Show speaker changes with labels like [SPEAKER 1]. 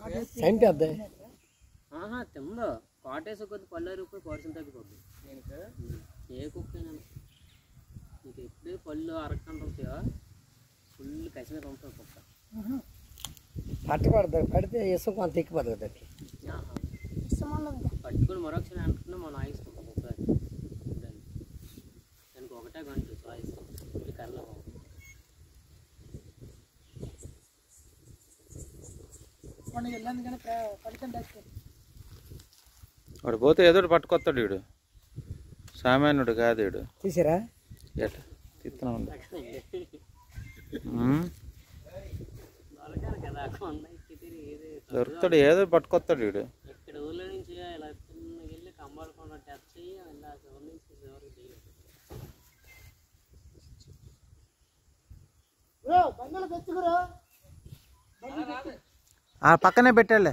[SPEAKER 1] Cent అద్దే
[SPEAKER 2] ఆహా తిందో కాటేసి కొద్ది పళ్ళు అరిగిపోయి పౌరుషం తగ్గిపోద్ది ఏ కుక్కైనా నీకు ఎప్పుడు పళ్ళు అరగకుండా ఉంటాయో ఫుల్ కసి మీద ఉంటుంది కుక్క
[SPEAKER 1] పట్టు పడుతుంది పడితే ఇసుక కొంత ఎక్కిపోతుంది దానికి
[SPEAKER 2] ఆహా. పట్టుకుని మరొకసారి అనుకున్నా మనం ఆయిస్తాం ఒకసారి దాన్ని. దానికి ఒకటే గంట ఆయిస్తాం ఇది కర్రలో
[SPEAKER 3] వాడు పోతే ఏదో ఒకటి పట్టుకొస్తాడు వీడు సామాన్యుడు కాదు వీడు
[SPEAKER 1] తీసారా
[SPEAKER 3] ఎట తిత్తనం ఉంది ఉమ్,
[SPEAKER 2] దొరకాలి కదా కొండ ఎక్కి తిరిగి ఏది
[SPEAKER 3] దొరుకుతాడు ఏదో ఒకటి పట్టుకొస్తాడు వీడు
[SPEAKER 2] ఇక్కడ ఊళ్ళో నుంచి ఇలా చిన్నగా వెళ్ళి కంబాడుకొండ టచ్ అయ్యి ఇలా చివరి నుంచి చివరికి దిగి
[SPEAKER 3] ఆ పక్కనే పెట్టాలే